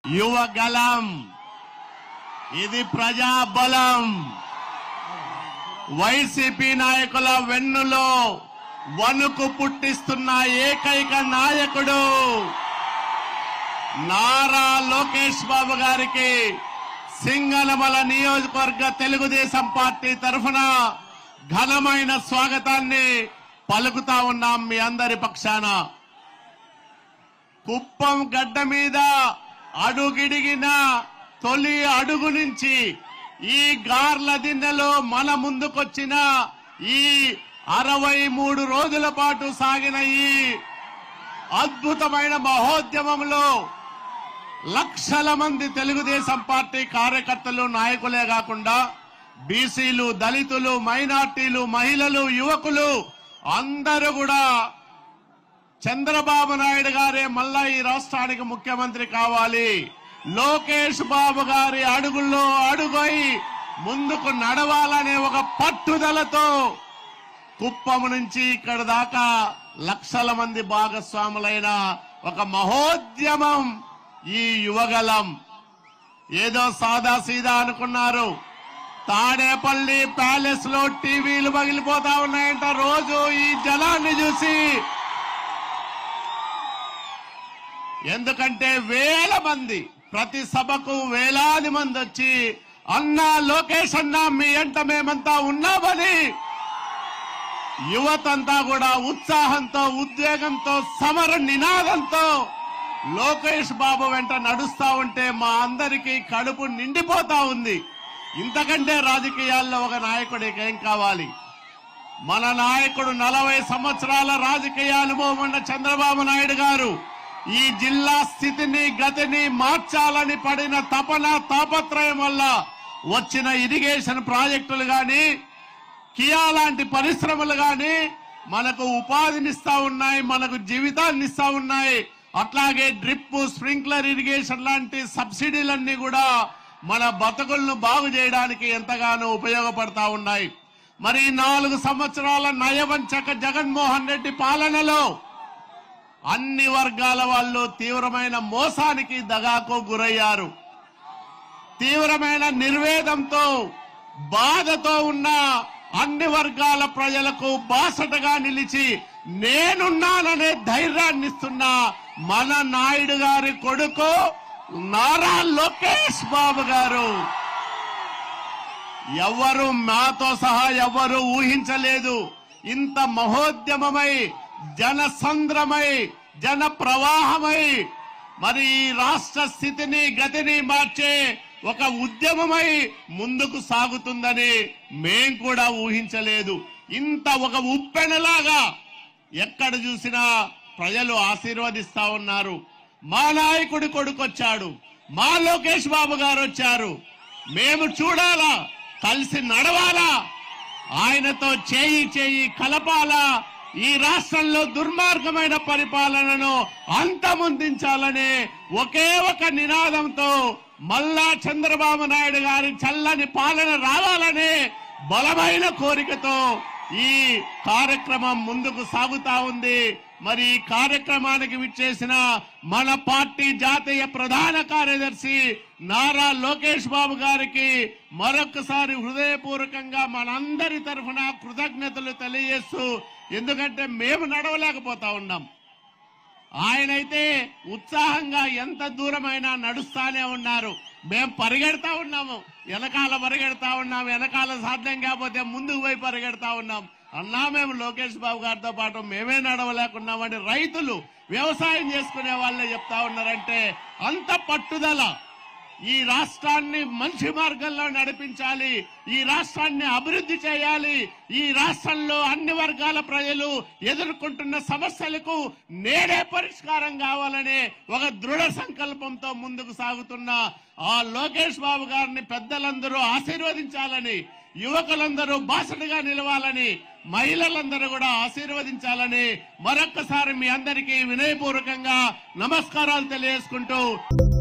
యువగలం ఇది ప్రజాబలం వైసీపీ నాయకుల వెన్నులో వణుకు పుట్టిస్తున్న ఏకైక నాయకుడు నారా లోకేష్ బాబు గారికి సింగనమల నియోజకవర్గ తెలుగుదేశం పార్టీ తరఫున ఘనమైన స్వాగతాన్ని పలుకుతా ఉన్నాం మీ అందరి పక్షాన కుప్పం గడ్డ మీద అడుగిడిగిన తొలి అడుగు నుంచి ఈ గార్ల దిన్నెలో మన ముందుకొచ్చిన ఈ అరవై మూడు రోజుల పాటు సాగిన ఈ అద్భుతమైన మహోద్యమంలో లక్షల మంది తెలుగుదేశం పార్టీ కార్యకర్తలు నాయకులే కాకుండా బీసీలు దళితులు మైనార్టీలు మహిళలు యువకులు అందరూ కూడా చంద్రబాబు నాయుడు గారే మళ్ళా ఈ రాష్ట్రానికి ముఖ్యమంత్రి కావాలి లోకేష్ బాబు గారి అడుగుల్లో అడుగై ముందుకు నడవాలనే ఒక పట్టుదలతో కుప్పం నుంచి ఇక్కడ దాకా లక్షల మంది భాగస్వాములైన ఒక మహోద్యమం ఈ యువగలం ఏదో సాదా సీదా అనుకున్నారు తాడేపల్లి ప్యాలెస్ లో టీవీలు పగిలిపోతా ఉన్నాయంట రోజు ఈ జలాన్ని చూసి ఎందుకంటే వేల మంది ప్రతి సభకు వేలాది మంది వచ్చి అన్నా లోకేష్ అన్నా మీ ఎంట మేమంతా ఉన్నామని యువతంతా కూడా ఉత్సాహంతో ఉద్వేగంతో సమర నినాదంతో లోకేష్ బాబు వెంట నడుస్తా ఉంటే మా అందరికీ కడుపు నిండిపోతా ఉంది ఇంతకంటే రాజకీయాల్లో ఒక నాయకుడికి ఏం కావాలి మన నాయకుడు నలభై సంవత్సరాల రాజకీయ అనుభవం ఉన్న చంద్రబాబు నాయుడు గారు ఈ జిల్లా స్థితిని గతిని మార్చాలని పడిన తపన తాపత్రయం వల్ల వచ్చిన ఇరిగేషన్ ప్రాజెక్టులు గాని కియా లాంటి పరిశ్రమలు గాని మనకు ఉపాధినిస్తా ఉన్నాయి మనకు జీవితాన్ని ఇస్తా ఉన్నాయి అట్లాగే డ్రిప్ స్ప్రింక్లర్ ఇరిగేషన్ లాంటి సబ్సిడీలన్నీ కూడా మన బతుకులను బాగు చేయడానికి ఎంతగానో ఉపయోగపడతా ఉన్నాయి మరి ఈ నాలుగు సంవత్సరాల నయవంచక జగన్మోహన్ రెడ్డి పాలనలో అన్ని వర్గాల వాళ్ళు తీవ్రమైన మోసానికి దగాకు గురయ్యారు తీవ్రమైన నిర్వేదంతో బాధతో ఉన్న అన్ని వర్గాల ప్రజలకు బాసటగా నిలిచి నేనున్నాననే ధైర్యాన్ని ఇస్తున్న మన నాయుడు గారి కొడుకు నారా లోకేష్ బాబు గారు ఎవరు మాతో సహా ఎవరు ఊహించలేదు ఇంత మహోద్యమమై జనసంద్రమై జన ప్రవాహమై మరి ఈ రాష్ట్ర స్థితిని గతిని మార్చే ఒక ఉద్యమమై ముందుకు సాగుతుందని మేం కూడా ఊహించలేదు ఇంత ఒక ఉప్పెనలాగా ఎక్కడ చూసినా ప్రజలు ఆశీర్వదిస్తా ఉన్నారు మా నాయకుడి కొడుకొచ్చాడు మా లోకేష్ బాబు గారు వచ్చారు మేము చూడాలా కలిసి నడవాలా ఆయనతో చేయి చేయి కలపాలా ఈ రాష్ట్రంలో దుర్మార్గమైన పరిపాలనను అంతమొందించాలనే ఒకే ఒక నినాదంతో మల్లా చంద్రబాబు నాయుడు గారి చల్లని పాలన రావాలనే బలమైన కోరికతో ఈ కార్యక్రమం ముందుకు సాగుతా ఉంది మరి ఈ కార్యక్రమానికి విచ్చేసిన మన పార్టీ జాతీయ ప్రధాన కార్యదర్శి నారా లోకేష్ బాబు గారికి మరొకసారి హృదయపూర్వకంగా మనందరి తరఫున కృతజ్ఞతలు తెలియజేస్తూ ఎందుకంటే మేము నడవలేకపోతా ఉన్నాం ఆయనైతే ఉత్సాహంగా ఎంత దూరమైనా నడుస్తానే ఉన్నారు మేము పరిగెడతా ఉన్నాము వెనకాల పరిగెడతా ఉన్నాం వెనకాల సాధ్యం కాకపోతే ముందుకు పోయి పరిగెడతా ఉన్నాం అన్నా మేము లోకేష్ బాబు గారితో పాటు మేమే నడవలేకున్నామని రైతులు వ్యవసాయం చేసుకునే వాళ్ళే చెప్తా ఉన్నారంటే అంత పట్టుదల ఈ రాష్ట్రాన్ని మంచి మార్గంలో నడిపించాలి ఈ రాష్ట్రాన్ని అభివృద్ధి చేయాలి ఈ రాష్ట్రంలో అన్ని వర్గాల ప్రజలు ఎదుర్కొంటున్న సమస్యలకు నేడే పరిష్కారం కావాలనే ఒక దృఢ సంకల్పంతో ముందుకు సాగుతున్న ఆ లోకేష్ బాబు గారిని పెద్దలందరూ ఆశీర్వదించాలని యువకులందరూ బాసటగా నిలవాలని మహిళలందరూ కూడా ఆశీర్వదించాలని మరొక్కసారి మీ అందరికీ వినయపూర్వకంగా నమస్కారాలు తెలియజేసుకుంటూ